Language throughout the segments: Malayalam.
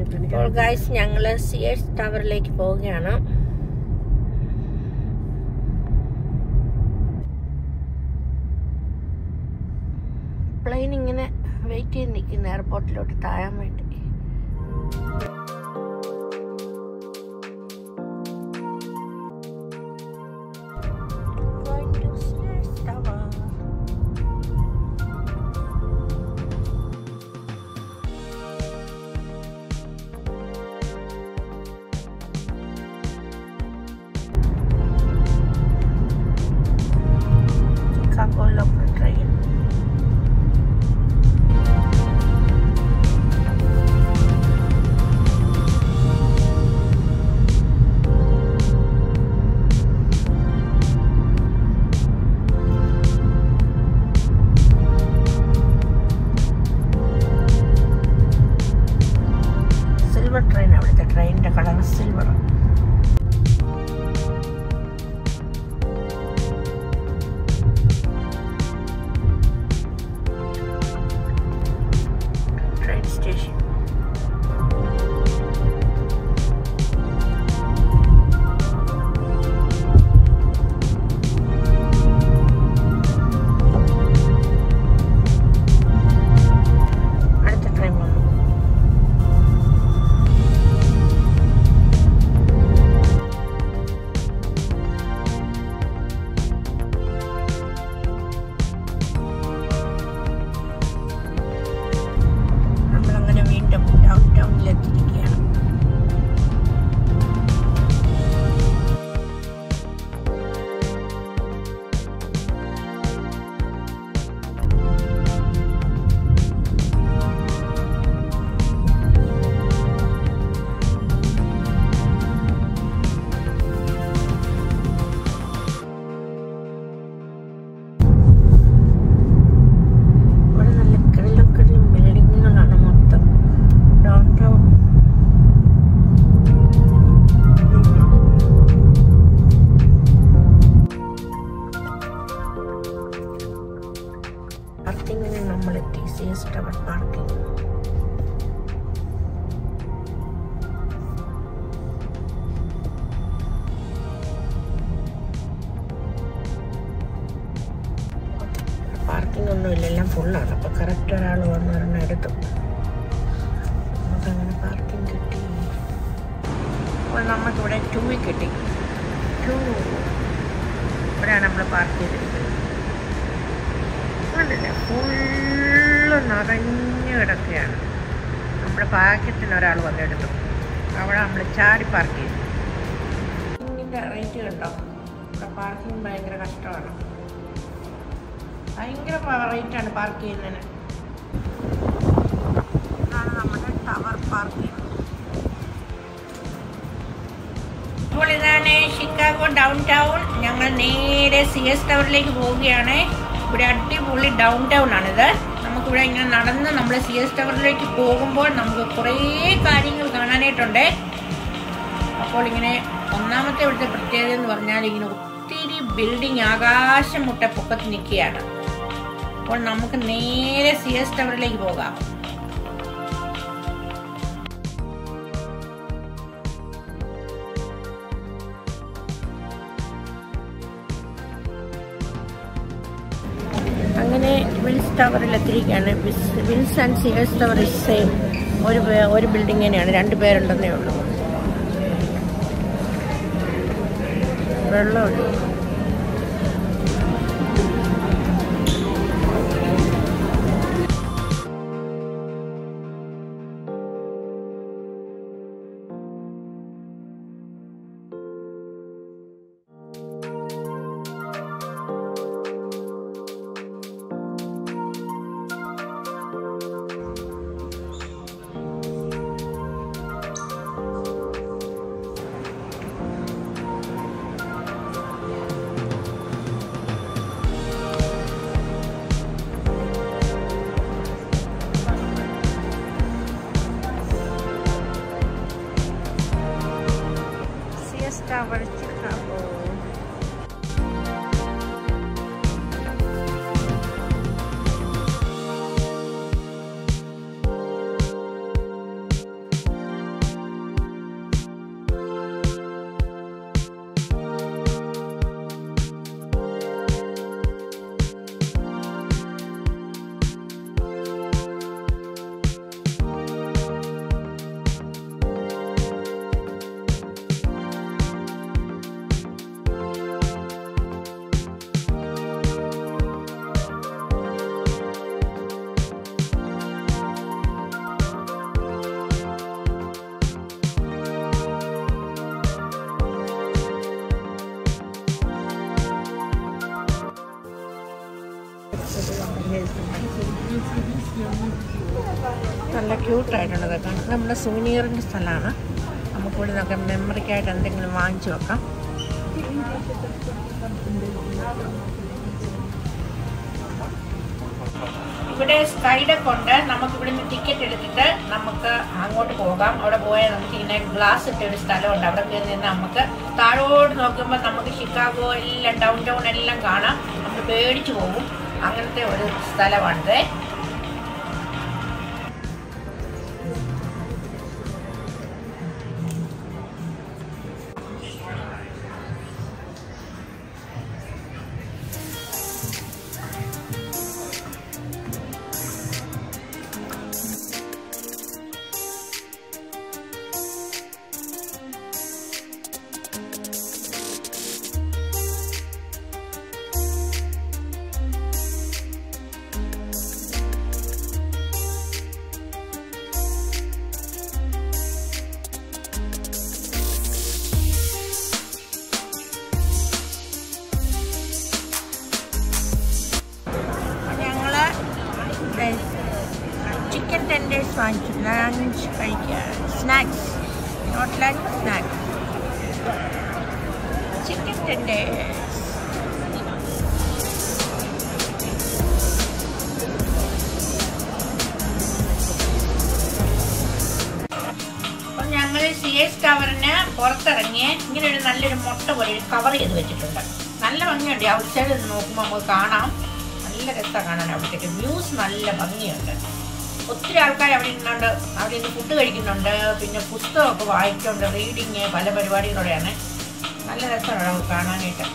അപ്പോൾ ഗൈസ് ഞങ്ങള് സി എസ് ടവറിലേക്ക് പോവുകയാണ് പ്ലെയിൻ ഇങ്ങനെ വെയിറ്റ് ചെയ്ത് നിൽക്കുന്ന എയർപോർട്ടിലോട്ട് താഴാൻ വേണ്ടി Going to Sears Tower. Chicago local train. Silver train അവിടുത്തെ ട്രെയിനിന്റെ കളർ സിൽവർ ട്രെയിൻ സ്റ്റേഷൻ അടുത്ത ട്രെയിൻ വന്നു നമ്മളങ്ങനെ വീണ്ടും ഡൗൺ ടൗണിലെത്തിയിരിക്കുകയാണ് ഇവിടെ നല്ല കിടലും കിടലും ബിൽഡിങ്ങുകളാണ് മൊത്തം ഡൗൺ ടൗൺ പാർക്കിങ്ങിന് നമ്മളെത്തി C S tower parking parking ഒന്നുമില്ല എല്ലാം ഫുള്ളാണ് അപ്പോൾ കറക്റ്റ് ഒരാൾ വന്ന് ഒരെണ്ണം എടുത്തു നമുക്കങ്ങനെ പാർക്കിംഗ് കിട്ടി അപ്പോൾ നമുക്കിവിടെ ടൂവിൽ കിട്ടി ടൂ ഇവിടെയാണ് നമ്മൾ പാർക്ക് ചെയ്തിരിക്കുന്നത് കണ്ടില്ലേ ഫുള്ള് നിറഞ്ഞു കിടക്കുകയാണ് നമ്മുടെ ഭാഗ്യത്തിന് ഒരാൾ വന്നെടുത്തു അവിടെ നമ്മൾ ചാടി പാർക്ക് ചെയ്തു പാർക്കിങ്ങിൻ്റെ റേറ്റ് കണ്ടോ ഇവിടെ പാർക്കിംഗ് ഭയങ്കര കഷ്ടമാണ് ഭയങ്കര റേറ്റാണ് പാർക്ക് ചെയ്യുന്നതിന് ഇതാണ് നമ്മുടെ ടവർ പാർക്കിംഗ് ഇപ്പോൾ ഇതാണ് ഷിക്കാഗോ ഡൗൺ ടൗൺ ഞങ്ങൾ നേരെ സി എസ് ടവറിലേക്ക് പോവുകയാണ് ഇവിടെ അടിപൊളി ഡൗൺ ടൗൺ ആണിത് നമുക്കിവിടെ ഇങ്ങനെ നടന്ന് നമ്മൾ സി എസ് ടവറിലേക്ക് പോകുമ്പോൾ നമുക്ക് കുറേ കാര്യങ്ങൾ കാണാനായിട്ടുണ്ട് അപ്പോൾ ഇങ്ങനെ ഒന്നാമത്തെ ഇവിടുത്തെ പ്രത്യേകത എന്ന് പറഞ്ഞാൽ ഇങ്ങനെ ഒത്തിരി ബിൽഡിംഗ് ആകാശം മുട്ട പൊക്കത്ത് നിൽക്കുകയാണ് അപ്പോൾ നമുക്ക് നേരെ സി എസ് ടവറിലേക്ക് പോകാം അങ്ങനെ വിൽസ് ടവറിൽ എത്തിയിരിക്കുകയാണ് Willis Willis and C S tower is same ഒരു പേ- ഒരു ബിൽഡിംഗ് തന്നെയാണ് രണ്ട് പേരുണ്ടെന്നേ ഉള്ളൂ വെള്ളമുണ്ട് നല്ല ക്യൂട്ടായിട്ടുണ്ട് ഇതൊക്കെ ഇത് നമ്മുടെ സൂനിയറിൻ്റെ സ്ഥലമാണ് നമുക്കിവിടെ നിന്നൊക്കെ മെമ്മറിക്കായിട്ട് എന്തെങ്കിലും വാങ്ങിച്ചു വെക്കാം ഇവിടെ സ്കൈഡൊക്കെ ഉണ്ട് നമുക്ക് ഇവിടുന്ന് ടിക്കറ്റ് എടുത്തിട്ട് നമുക്ക് അങ്ങോട്ട് പോകാം അവിടെ പോയാൽ നമുക്ക് ഇങ്ങനെ ഗ്ലാസ് ഇട്ട ഒരു സ്ഥലമുണ്ട് അവിടെ കയറി നിന്ന് നമുക്ക് താഴോട്ട് നോക്കുമ്പോൾ നമുക്ക് ഷിക്കാഗോ എല്ലാം ഡൗൺ ടൗൺ എല്ലാം കാണാം നമ്മൾ പേടിച്ചു പോകും അങ്ങനത്തെ ഒരു സ്ഥലമാണിത് ഞങ്ങള് ചിക്കൻ ടെൻഡേഴ്സ് വാങ്ങിച്ചു ലഞ്ച് കഴിക്കാൻ snacks not lunch snacks chicken tenders അപ്പം ഞങ്ങൾ സി എസ് ടവറിന് പുറത്തിറങ്ങി ഇങ്ങനെ ഒരു നല്ലൊരു മുട്ട പോലെ ഒരു കവർ ചെയ്ത് വെച്ചിട്ടുണ്ട് നല്ല ഭംഗിയുണ്ട് ഔട്ട് സൈഡിൽ നിന്ന് നോക്കുമ്പോൾ നമുക്ക് കാണാം നല്ല രസമാണ് കാണാൻ അവിടത്തേക്ക് വ്യൂസ് നല്ല ഭംഗിയുണ്ട് ഒത്തിരി ആൾക്കാർ അവിടെ ഇരുന്നുണ്ട് അവിടെ നിന്ന് ഫുഡ് കഴിക്കുന്നുണ്ട് പിന്നെ പുസ്തകമൊക്കെ വായിക്കുന്നുണ്ട് റീഡിങ് പല പരിപാടികളോടെയാണ് നല്ല രസമാണ് നമുക്ക് കാണാനായിട്ട്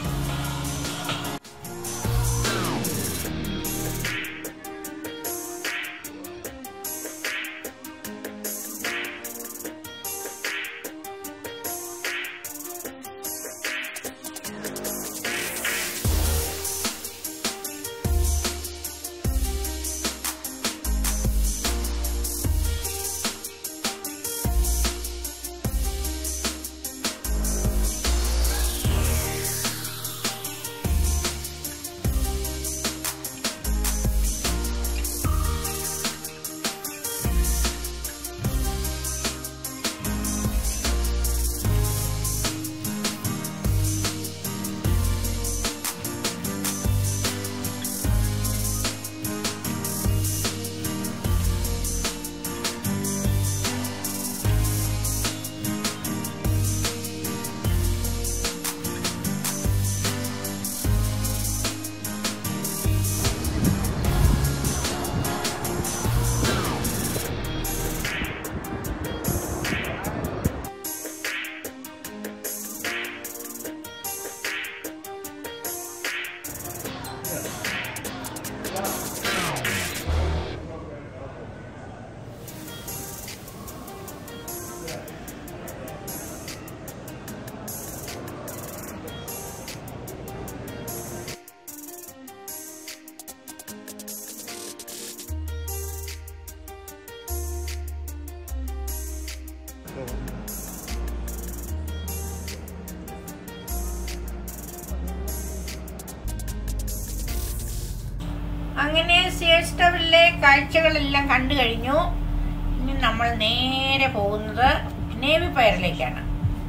അങ്ങനെ സിയസ് ടവറിലെ കാഴ്ചകളെല്ലാം കണ്ടു കഴിഞ്ഞു ഇനി നമ്മൾ നേരെ പോകുന്നത് നേവി പയറിലേക്കാണ്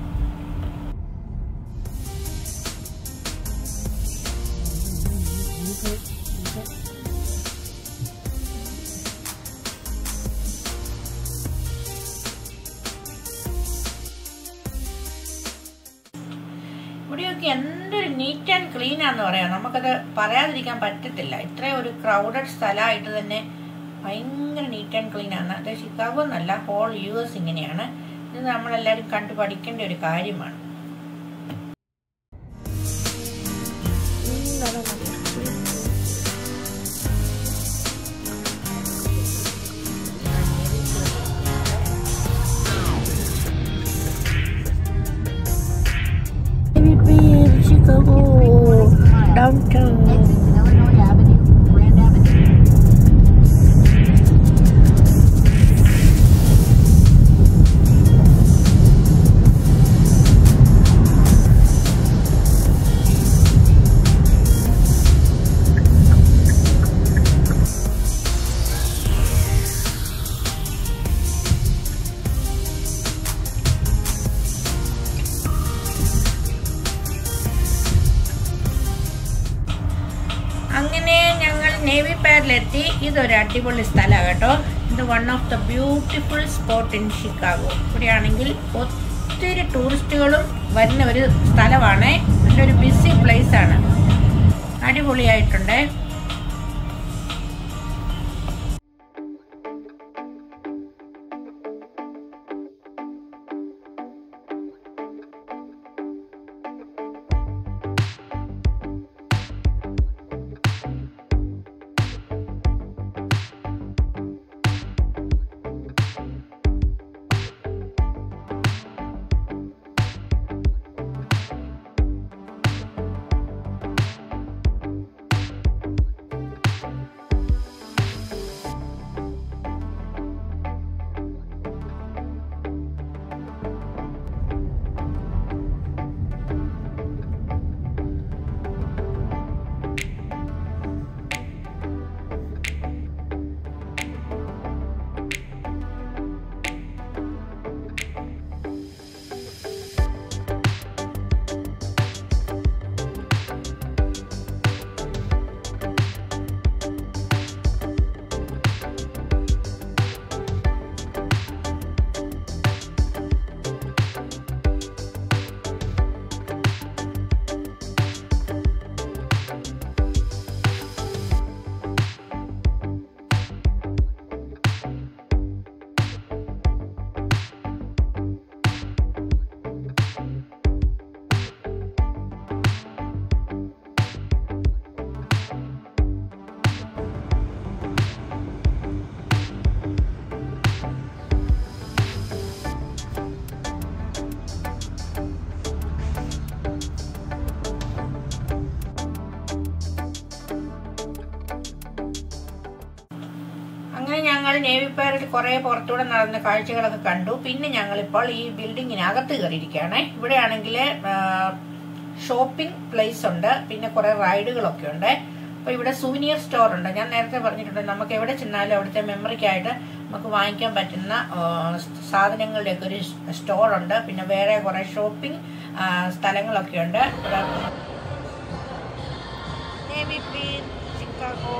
ഇവിടെയൊക്കെ എന്തൊരു നീറ്റ് ആൻഡ് ക്ലീൻ ആണെന്ന് പറയാം നമുക്കത് പറയാതിരിക്കാൻ പറ്റത്തില്ല ഇത്രയും ഒരു ക്രൗഡഡ് സ്ഥലമായിട്ട് തന്നെ ഭയങ്കര നീറ്റ് ആൻഡ് ക്ലീൻ ആണ് അത് ഷിക്കാഗോ എന്നല്ല ഹോൾ യു എസ് ഇങ്ങനെയാണ് ഇത് നമ്മളെല്ലാവരും കണ്ടു പഠിക്കേണ്ട ഒരു കാര്യമാണ് Chicago downtown. Illinois Avenue, Grand Avenue. അങ്ങനെ ഞങ്ങൾ നേവി പാഡിലെത്തി ഇതൊരു അടിപൊളി സ്ഥലമാണ് കേട്ടോ ഇത് one of the beautiful spot in Chicago ഇവിടെയാണെങ്കിൽ ഒത്തിരി ടൂറിസ്റ്റുകളും വരുന്ന ഒരു സ്ഥലമാണ് നല്ലൊരു ബിസി പ്ലേസ് ആണ് അടിപൊളിയായിട്ടുണ്ട് അങ്ങനെ ഞങ്ങൾ നേവി പാരഡിൽ കുറെ പുറത്തൂടെ നടന്ന കാഴ്ചകളൊക്കെ കണ്ടു പിന്നെ ഞങ്ങളിപ്പോൾ ഈ ബിൽഡിങ്ങിനകത്ത് കയറിയിരിക്കുകയാണ് ഇവിടെയാണെങ്കിൽ ഷോപ്പിംഗ് പ്ലേസ് ഉണ്ട് പിന്നെ കുറെ റൈഡുകളൊക്കെ ഉണ്ട് അപ്പൊ ഇവിടെ സുവനിയർ സ്റ്റോർ ഉണ്ട് ഞാൻ നേരത്തെ പറഞ്ഞിട്ടുണ്ട് നമുക്ക് എവിടെ ചെന്നാലും അവിടുത്തെ മെമ്മറിക്കായിട്ട് നമുക്ക് വാങ്ങിക്കാൻ പറ്റുന്ന ആ, സാധനങ്ങളുടെയൊക്കെ ഒരു സ്റ്റോർ ഉണ്ട് പിന്നെ വേറെ കുറെ ഷോപ്പിംഗ് സ്ഥലങ്ങളൊക്കെ ഉണ്ട് ഇവിടെ നേവി പീൻ ചിക്കാഗോ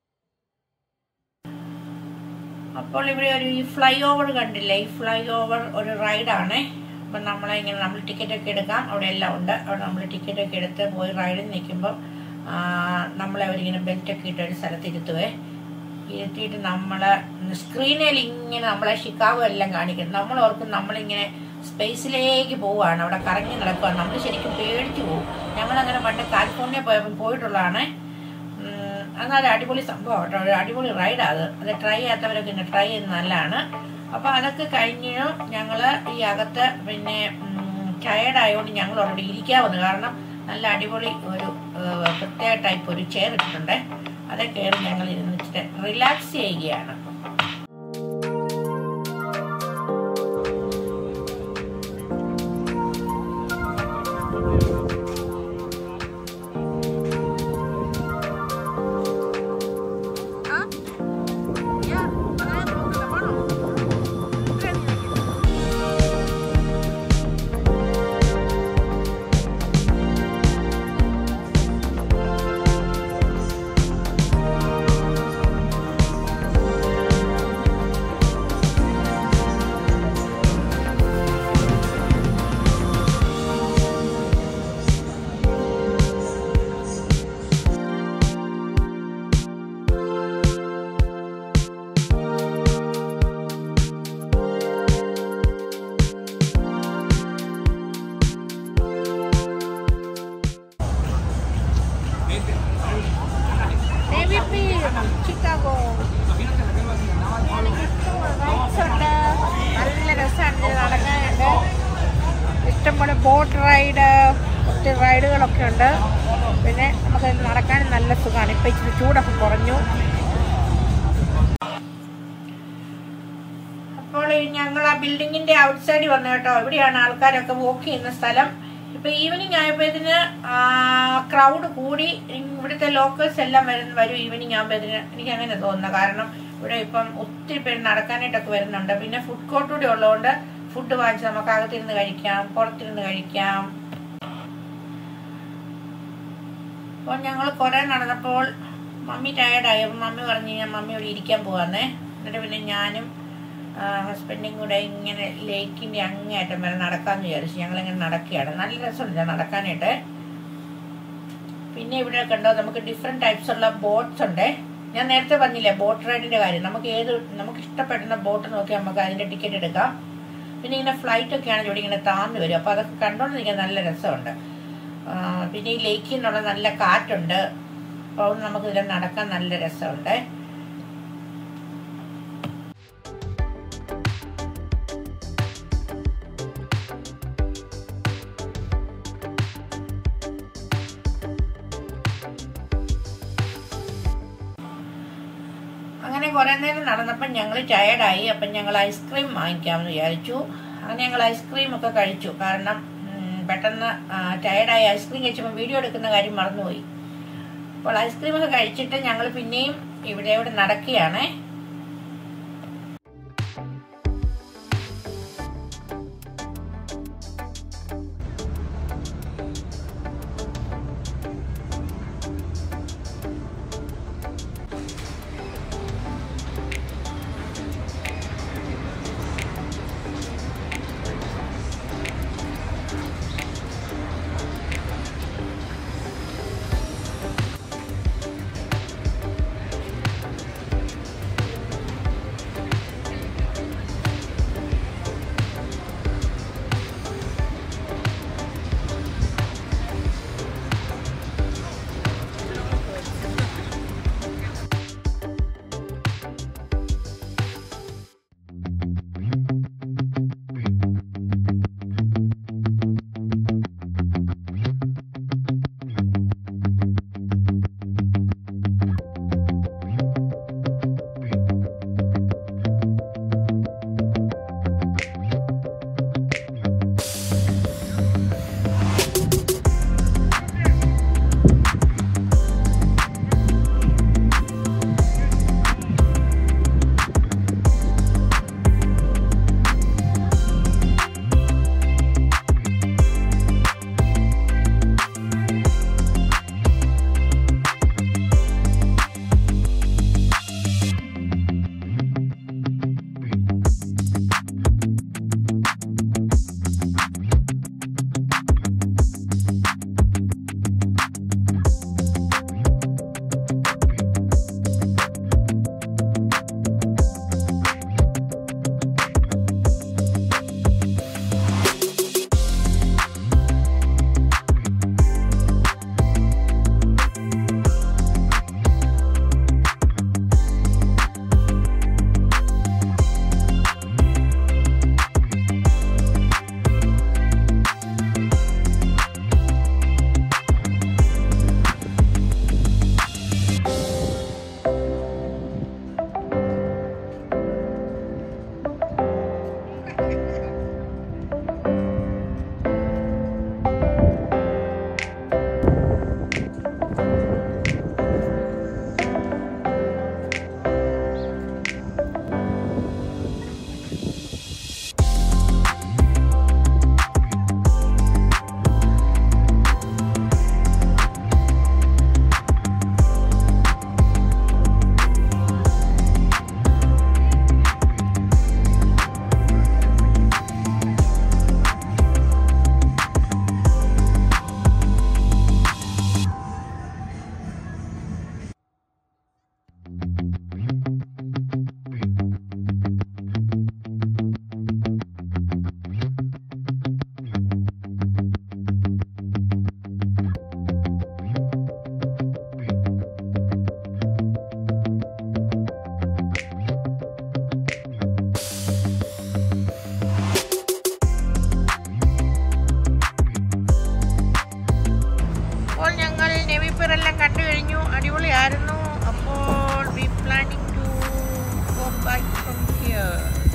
അപ്പോൾ ഇവിടെ ഒരു ഈ ഫ്ലൈ ഓവർ കണ്ടില്ലേ ഈ ഫ്ലൈ ഓവർ ഒരു റൈഡാണ് അപ്പം നമ്മളെ ഇങ്ങനെ നമ്മൾ ടിക്കറ്റ് ഒക്കെ എടുക്കാം അവിടെ എല്ലാം ഉണ്ട് അവിടെ നമ്മൾ ടിക്കറ്റ് ഒക്കെ എടുത്ത് പോയി റൈഡിൽ നിൽക്കുമ്പോൾ നമ്മളെ അവരിങ്ങനെ ബെൽറ്റ് ഒക്കെ ഇട്ട് ഒരു സ്ഥലത്ത് ഇരുത്തുവേ ഇരുത്തിയിട്ട് നമ്മളെ സ്ക്രീനിൽ ഇങ്ങനെ നമ്മളെ ഷിക്കാഗോ എല്ലാം കാണിക്കും നമ്മൾ ഓർക്കും നമ്മളിങ്ങനെ സ്പേസിലേക്ക് പോവുകയാണ് അവിടെ കറങ്ങി നടക്കുകയാണ് നമ്മൾ ശരിക്കും പേടിച്ചു പോകും ഞങ്ങളങ്ങനെ പണ്ട് കാലിഫോർണിയ പോയപ്പോൾ പോയിട്ടുള്ളതാണ് ഉം, അതൊരു അടിപൊളി സംഭവം കേട്ടോ ഒരു അടിപൊളി റൈഡാണ് അത് അത് ട്രൈ ചെയ്യാത്തവരൊക്കെ ഇന്ന് ട്രൈ ചെയ്യുന്നത് നല്ലതാണ് അപ്പോൾ അതൊക്കെ കഴിഞ്ഞ് ഞങ്ങൾ ഈ അകത്ത് പിന്നെ ടയർഡ് ആയതുകൊണ്ട് ഞങ്ങൾ ഓൾറെഡി ഇരിക്കാൻ വന്നു കാരണം നല്ല അടിപൊളി ഒരു ഏഹ്, പ്രത്യേക ടൈപ്പ് ഒരു ചെയർ ഇട്ടിട്ടുണ്ട് അതേ കയറി ഞങ്ങൾ ഇരുന്നിട്ട് റിലാക്സ് ചെയ്യുകയാണ് ചിക്കാഗോ നല്ല രസമാണ് ഇത് നടക്കാനുണ്ട് ഇഷ്ടംപോലെ ബോട്ട് റൈഡ് ഒത്തിരി റൈഡുകളൊക്കെ ഉണ്ട് പിന്നെ നമുക്ക് നടക്കാൻ നല്ല സുഖമാണ് ഇപ്പം ഇച്ചിരി ചൂടൊക്കെ കുറഞ്ഞു അപ്പോൾ ഞങ്ങൾ ആ ബിൽഡിങ്ങിന്റെ ഔട്ട് സൈഡിൽ വന്നു കേട്ടോ ഇവിടെയാണ് ആൾക്കാരൊക്കെ വോക്ക് ചെയ്യുന്ന സ്ഥലം ഇപ്പൊ ഈവനിങ് ആയപ്പോഴത്തിന് ക്രൗഡ് കൂടി ഇവിടുത്തെ ലോക്കൽസ് എല്ലാം വരുന്ന വരും ഈവനിങ് ആകുമ്പോഴത്തിന് എനിക്ക് അങ്ങനെ തോന്നുന്നത് കാരണം ഇവിടെ ഇപ്പം ഒത്തിരി പേര് നടക്കാനായിട്ടൊക്കെ വരുന്നുണ്ട് പിന്നെ ഫുഡ് കോർട്ട് കൂടി ഉള്ളതുകൊണ്ട് ഫുഡ് വാങ്ങിച്ച് നമുക്ക് അകത്തിരുന്ന് കഴിക്കാം പുറത്തിരുന്ന് കഴിക്കാം അപ്പോൾ ഞങ്ങൾ കുറേ നടന്നപ്പോൾ മമ്മി ടയർഡായി അപ്പം മമ്മി പറഞ്ഞു ഞാൻ മമ്മി ഇവിടെ ഇരിക്കാൻ പോവാന്നേ എന്നിട്ട് പിന്നെ ഞാനും ഹസ്ബൻഡും കൂടെ ഇങ്ങനെ ലേക്കിൻ്റെ അങ്ങേയറ്റം വരെ നടക്കാമെന്ന് വിചാരിച്ചു ഞങ്ങളിങ്ങനെ നടക്കുകയാണ് നല്ല രസമുണ്ട് നടക്കാനായിട്ട് പിന്നെ ഇവിടെ കണ്ടോ നമുക്ക് ഡിഫറെൻറ്റ് ടൈപ്സ് ഉള്ള ബോട്ട്സ് ഉണ്ട് ഞാൻ നേരത്തെ പറഞ്ഞില്ലേ ബോട്ട് റൈഡിൻ്റെ കാര്യം നമുക്ക് ഏത് നമുക്ക് ഇഷ്ടപ്പെടുന്ന ബോട്ട് നോക്കി നമുക്ക് അതിൻ്റെ ടിക്കറ്റ് എടുക്കാം പിന്നെ ഇങ്ങനെ ഫ്ലൈറ്റ് ഒക്കെയാണ് ഇവിടെ ഇങ്ങനെ താഴ്ന്നു വരും അപ്പോൾ അതൊക്കെ കണ്ടോണ്ടിരിക്കാൻ നല്ല രസമുണ്ട് ആ, പിന്നെ ഈ ലേക്കിൽ നിന്നുള്ള നല്ല കാറ്റുണ്ട് അപ്പോൾ നമുക്ക് ഇതിൽ നടക്കാൻ നല്ല രസമുണ്ട് അങ്ങനെ കുറേ നേരം നടന്നപ്പോൾ ഞങ്ങൾ ടയർഡായി അപ്പം ഞങ്ങൾ ഐസ്ക്രീം വാങ്ങിക്കാമെന്ന് വിചാരിച്ചു അങ്ങനെ ഞങ്ങൾ ഐസ്ക്രീം ഒക്കെ കഴിച്ചു കാരണം ഉം, പെട്ടെന്ന് ടയർഡായി ഐസ്ക്രീം കഴിച്ചപ്പോൾ വീഡിയോ എടുക്കുന്ന കാര്യം മറന്നുപോയി അപ്പോൾ ഐസ്ക്രീം ഒക്കെ കഴിച്ചിട്ട് ഞങ്ങൾ പിന്നെയും ഇവിടെ ഇവിടെ നടക്കുകയാണേ അപ്പോൾ ഞങ്ങൾ നെവിപ്പർ എല്ലാം കണ്ടു കഴിഞ്ഞു അടിപൊളിയായിരുന്നു അപ്പോൾ we planning to go back from here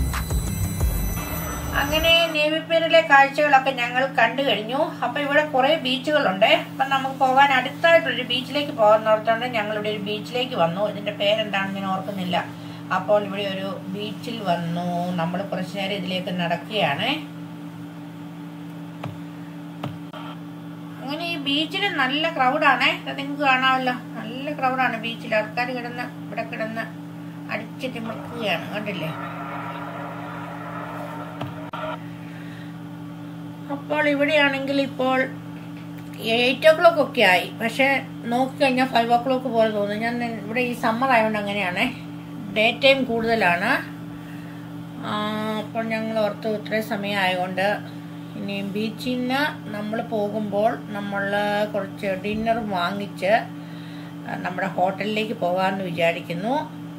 അങ്ങനെ നേവിപ്പേരിലെ കാഴ്ചകളൊക്കെ ഞങ്ങൾ കണ്ടു കഴിഞ്ഞു അപ്പൊ ഇവിടെ കുറെ ബീച്ചുകളുണ്ട് അപ്പൊ നമുക്ക് പോകാൻ അടുത്തായിട്ടൊരു ബീച്ചിലേക്ക് പോകുന്നോർത്തോണ്ട് ഞങ്ങൾ ഇവിടെ ഒരു ബീച്ചിലേക്ക് വന്നു ഇതിന്റെ പേരെന്താണെന്ന് ഞാൻ ഓർക്കുന്നില്ല അപ്പോൾ ഇവിടെ ഒരു ബീച്ചിൽ വന്നു നമ്മൾ കുറച്ചു നേരം ഇതിലേക്ക് നടക്കുകയാണ് അങ്ങനെ ഈ ബീച്ചിൽ നല്ല ക്രൗഡാണേ അത് നിങ്ങൾക്ക് കാണാമല്ലോ നല്ല ക്രൗഡാണ് ബീച്ചിൽ ആൾക്കാർ കിടന്ന് ഇവിടെ കിടന്ന് അടിച്ച് തിമിർക്കുകയാണ് കണ്ടില്ലേ അപ്പോൾ ഇവിടെയാണെങ്കിൽ ഇപ്പോൾ എയ്റ്റ് ഓ ക്ലോക്ക് ഒക്കെ ആയി പക്ഷെ നോക്കിക്കഴിഞ്ഞാൽ ഫൈവ് ഓ ക്ലോക്ക് പോലെ തോന്നുന്നു ഞാൻ ഇവിടെ ഈ സമ്മർ ആയതുകൊണ്ട് അങ്ങനെയാണേ ഡേ ടൈം കൂടുതലാണ് ആ, അപ്പോൾ ഞങ്ങൾ ഓർത്തു ഇത്രയും സമയം ആയതുകൊണ്ട് ഇനി ബീച്ചിൽ നിന്ന് നമ്മൾ പോകുമ്പോൾ നമ്മൾ കുറച്ച് ഡിന്നർ വാങ്ങിച്ച് നമ്മുടെ ഹോട്ടലിലേക്ക് പോകാമെന്ന് വിചാരിക്കുന്നു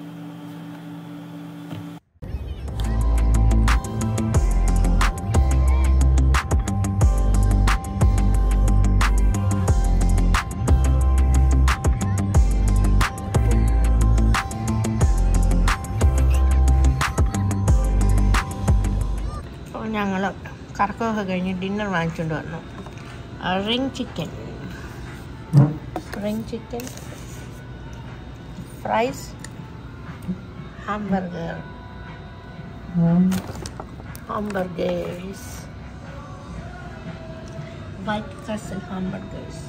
അപ്പോൾ ഞങ്ങൾ കറക്കമൊക്കെ കഴിഞ്ഞ് ഡിന്നർ വാങ്ങിച്ചുകൊണ്ട് വന്നു ring chicken ring chicken fries hamburger hamburgers White Castle hamburgers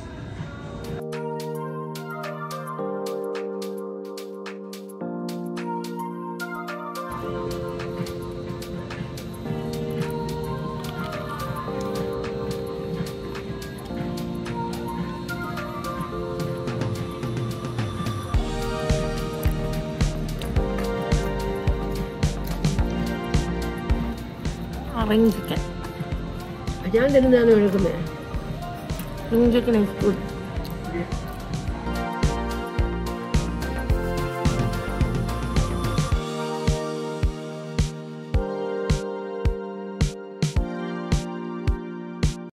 ring chicken ഞാൻ തരുന്നതാണ് എടുക്കുന്നത് റിങ് ചിക്കൻ ഇസ് ഗുഡ്